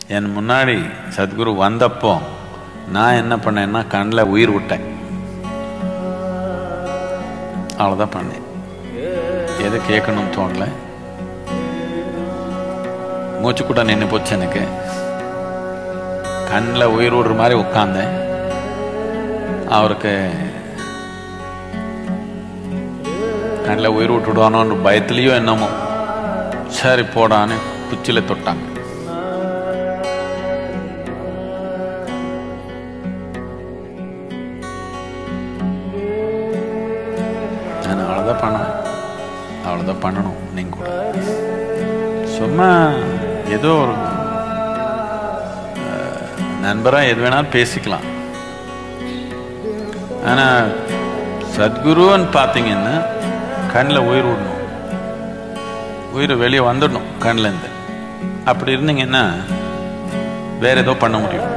என் முன்னாடி சத்குரு வந்தப்போ நான் என்ன பண்ணேன்னா கண்ணில் உயிர் விட்டேன் அவ்வளோதான் பண்ணேன் எது கேட்கணும்னு தோணல மூச்சு கூட நின்று போச்சு எனக்கு கண்ணில் உயிர் விடுற மாதிரி உட்காந்தேன் அவருக்கு கண்ணில் உயிர் விட்டுடுவானோன்னு பயத்துலேயோ என்னமோ சரி போடான்னு குச்சியில் தொட்டாங்க நான் அவ்வளோதான் பண்ணேன் அவ்வளோதான் பண்ணணும் நீங்கள் கூட சும்மா ஏதோ ஒரு நண்பராக எது வேணாலும் பேசிக்கலாம் ஆனால் சத்குருன்னு பார்த்தீங்கன்னா கண்ணில் உயிர் விடணும் உயிர் வெளியே வந்துடணும் கண்ணிலேருந்து அப்படி இருந்தீங்கன்னா வேற ஏதோ பண்ண முடியும்